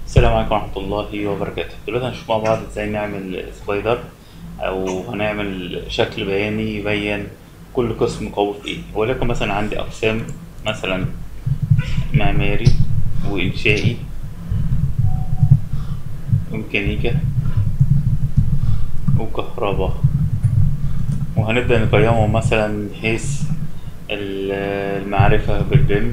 السلام عليكم ورحمة الله وبركاته دلوقتي هنشوف مع بعض ازاي نعمل سلايدر او هنعمل شكل بياني يبين كل قسم قوي في ايه ولكن مثلا عندي اقسام مثلا معماري وانشائي وميكانيكا وكهرباء وهنبدأ نقيمهم مثلا من حيث ال- المعرفة بالبيم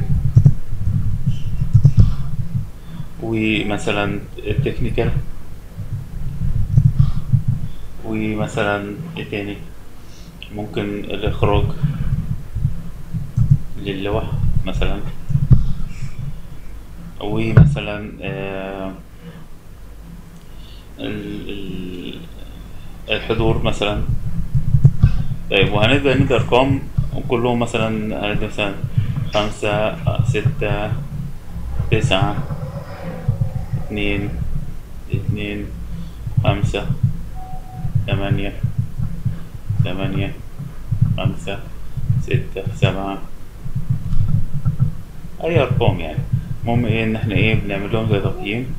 ومثلا التكنيكال ومثلا ايه تاني ممكن الإخراج للوح مثلا ومثلا آه، ال- ال- الحضور مثلا طيب وهنبدأ ندي أرقام كلهم مثلا هندي مثلا خمسة ستة تسعة اتنين اتنين خمسة تمانية تمانية خمسة ستة سبعة أي أرقام يعني المهم إيه إن إحنا إيه بنعمل لهم زي تقييم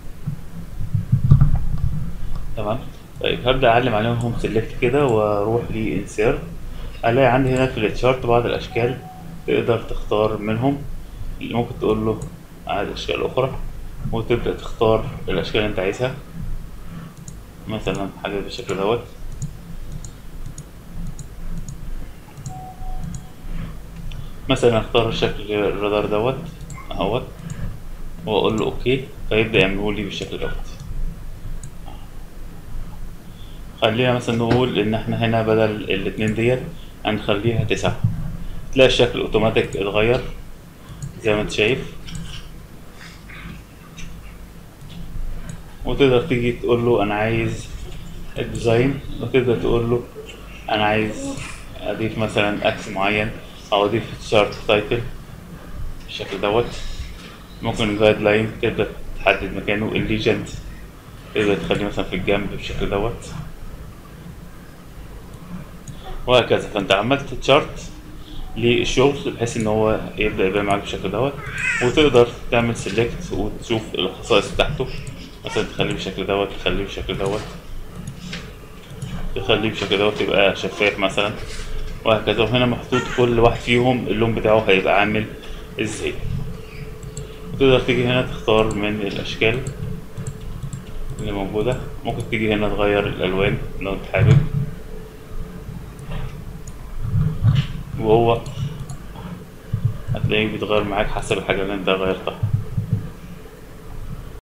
تمام طيب هبدأ أعلم عليهم سيلكت كده وأروح لإنسيرت ألاقي عندي هنا في التشارت بعض الأشكال تقدر تختار منهم اللي ممكن تقول له عايز أشكال أخرى وتبدأ تختار الأشكال اللي أنت عايزها مثلا حاجة بالشكل دوت مثلا اختار شكل الرادار دوت اهوت واقول له اوكي فيبدأ يعمله لي بالشكل دوت خلينا مثلا نقول ان احنا هنا بدل الاتنين ديت هنخليها تسعة تلاقي الشكل اوتوماتيك اتغير زي ما انت شايف وتقدر تيجي تقول له انا عايز الديزاين وتقدر تقول له انا عايز اضيف مثلا اكس معين او اضيف شارت تايتل بالشكل دوت ممكن جايد لاين تقدر تحدد مكانه الليجند تقدر تخليه مثلا في الجنب بالشكل دوت وهكذا فانت عملت تشارت للشغل بحيث ان هو يبدا يبان معاك بالشكل دوت وتقدر تعمل سيلكت وتشوف الخصائص بتاعته مثلا تخليه بالشكل دوت تخليه بالشكل دوت تخليه بالشكل دوت يبقى شفاف مثلا وهكذا وهنا محطوط كل واحد فيهم اللون بتاعه هيبقى عامل ازاي وتقدر تيجي هنا تختار من الاشكال اللي موجودة ممكن تيجي هنا تغير الالوان لو انت حابب وهو هتلاقيه بيتغير معاك حسب الحاجة اللي انت غيرتها